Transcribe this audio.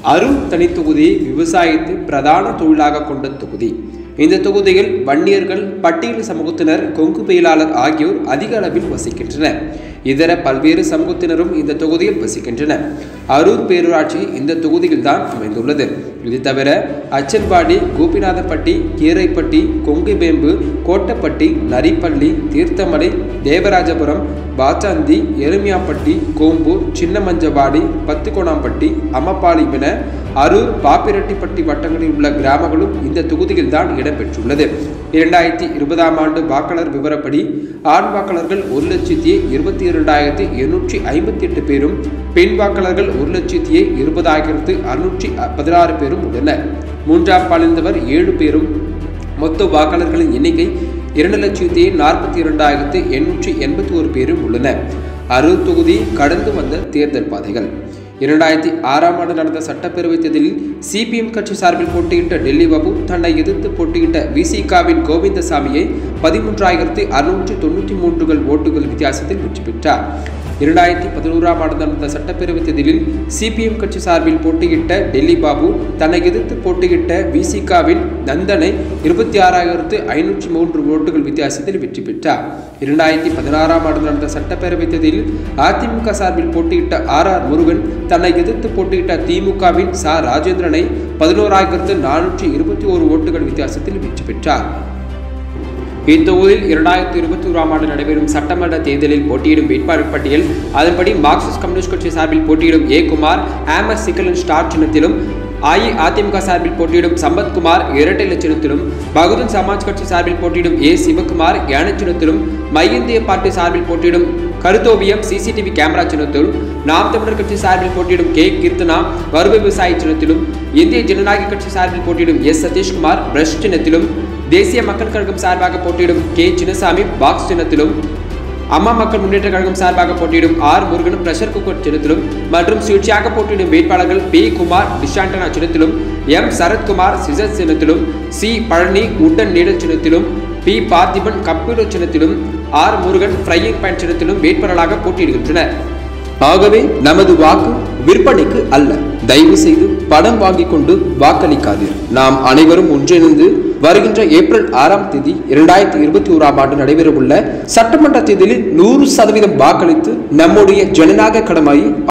அருண் தனி தொகுதி விவசாயத்தை பிரதான தொழிலாக கொண்ட தொகுதி இந்த தொகுதியில் வன்னியர்கள் பட்டியல் சமூகத்தினர் கொங்கு பெயலாளர் ஆகியோர் அதிக அளவில் வசிக்கின்றனர் இதர பல்வேறு சமூகத்தினரும் இந்த தொகுதியில் வசிக்கின்றனர் அரூர் பேரூராட்சி இந்த தொகுதியில் தான் அமைந்துள்ளது இது தவிர அச்சன்பாடி கோபிநாதப்பட்டி கீரைப்பட்டி கொங்குபேம்பு கோட்டப்பட்டி நரிப்பள்ளி தீர்த்தமலை தேவராஜபுரம் பாச்சாந்தி எருமியாப்பட்டி கோம்பூர் சின்னமஞ்சவாடி பத்துக்கோணாம்பட்டி அம்மப்பாளையம் என அரூர் பாப்பிரெட்டிப்பட்டி வட்டங்களில் உள்ள கிராமங்களும் இந்த தொகுதியில் தான் இடம்பெற்றுள்ளது இரண்டாயிரத்தி இருபதாம் ஆண்டு வாக்காளர் விவரப்படி ஆண் வாக்காளர்கள் ஒரு லட்சத்தி இருபத்தி இரண்டாயிரத்தி எண்ணூற்றி ஐம்பத்தி எட்டு பேரும் பெண் வாக்காளர்கள் ஒரு லட்சத்தி இருபதாயிரத்து அறுநூற்றி பதினாறு பேரும் உள்ளனர் மூன்றாம் பாலினத்தவர் ஏழு பேரும் மொத்த வாக்காளர்களின் எண்ணிக்கை இரண்டு லட்சத்தி நாற்பத்தி இரண்டாயிரத்து எண்ணூற்றி எண்பத்தி ஒரு பேரும் உள்ளனர் அரூர் தொகுதி கடந்து வந்த தேர்தல் பாதைகள் இரண்டாயிரத்தி ஆறாம் ஆண்டு நடந்த சட்டப்பேரவை தேர்தலில் சிபிஎம் கட்சி சார்பில் போட்டியிட்ட டெல்லி பாபு தன்னை எதிர்த்து போட்டியிட்ட விசிகாவின் கோவிந்தசாமியை பதிமூன்றாயிரத்தி அறுநூற்றி தொண்ணூற்றி மூன்றுகள் ஓட்டுகள் வித்தியாசத்தில் வெற்றி பெற்றார் இரண்டாயிரத்தி பதினோராம் ஆண்டு நடந்த சட்டப்பேரவை தேர்தலில் சிபிஎம் கட்சி சார்பில் போட்டியிட்ட டெல்லி பாபு தன்னை எதிர்த்து போட்டியிட்ட விசிகாவின் நந்தனை இருபத்தி ஆறாயிரத்து ஐநூற்றி மூன்று ஓட்டுகள் வித்தியாசத்தில் வெற்றி பெற்றார் இரண்டாயிரத்தி பதினாறாம் ஆண்டு நடந்த சட்டப்பேரவை தேர்தலில் அதிமுக சார்பில் போட்டியிட்ட ஆர் ஆர் முருகன் தன்னை எதிர்த்து போட்டியிட்ட திமுகவின் ச ராஜேந்திரனை பதினோராயிரத்து நானூற்றி இருபத்தி ஓரு ஓட்டுகள் வித்தியாசத்தில் வெற்றி பெற்றார் இத்தொகுதியில் இரண்டாயிரத்தி இருபத்தி ஓராம் ஆண்டு நடைபெறும் சட்டமன்ற தேர்தலில் போட்டியிடும் வேட்பாளர் பட்டியல் அதன்படி மார்க்சிஸ்ட் கம்யூனிஸ்ட் கட்சி சார்பில் போட்டியிடும் ஏ குமார் ஆமர் சிக்கலன் ஸ்டார் சின்னத்திலும் அஇஅதிமுக சார்பில் போட்டியிடும் சம்பத்குமார் இரட்டை லட்சணத்திலும் பகுஜன் சமாஜ் கட்சி சார்பில் போட்டியிடும் ஏ சிவகுமார் யானை சின்னத்திலும் மையந்திய பார்ட்டி சார்பில் போட்டியிடும் கருத்தோவியம் சிசிடிவி கேமரா சின்னத்திலும் நாம் தமிழர் கட்சி சார்பில் போட்டியிடும் கே கீர்த்தனா வருவ விவசாய சின்னத்திலும் இந்திய ஜனநாயக கட்சி சார்பில் போட்டியிடும் எஸ் சதீஷ்குமார் பிரஷ் சின்னத்திலும் தேசிய மக்கள் கழகம் சார்பாக போட்டியிடும் கே சின்னசாமி பாக்ஸ் சின்னத்திலும் அம்மா மக்கள் முன்னேற்ற கழகம் சார்பாக போட்டியிடும் ஆர் முருகன் பிரஷர் குக்கர் சின்னத்திலும் மற்றும் சுயேட்சையாக போட்டியிடும் வேட்பாளர்கள் பி குமார் டிஷாண்டனா சின்னத்திலும் எம் சரத்குமார் சிசர் சின்னத்திலும் சி பழனி உட்டன் நீடல் சின்னத்திலும் பி பார்த்திபன் கம்ப்யூட்டர் சின்னத்திலும் ஆர் முருகன் ஃப்ரையிங் பேன் சின்னத்திலும் வேட்பாளராக போட்டியிடுகின்றனர் ஆகவே நமது வாக்கு விற்பனைக்கு அல்ல தயவு செய்து பணம் வாங்கிக் கொண்டு வாக்களிக்காதீர் நாம் அனைவரும் ஒன்றிணைந்து வருகின்ற ஏப்ரல் ஆறாம் தேதி இரண்டாயிரத்தி இருபத்தி ஓராம் ஆண்டு நடைபெறவுள்ள சட்டமன்ற தேர்தலில் நூறு சதவீதம் வாக்களித்து நம்முடைய ஜனநாயக கடமையை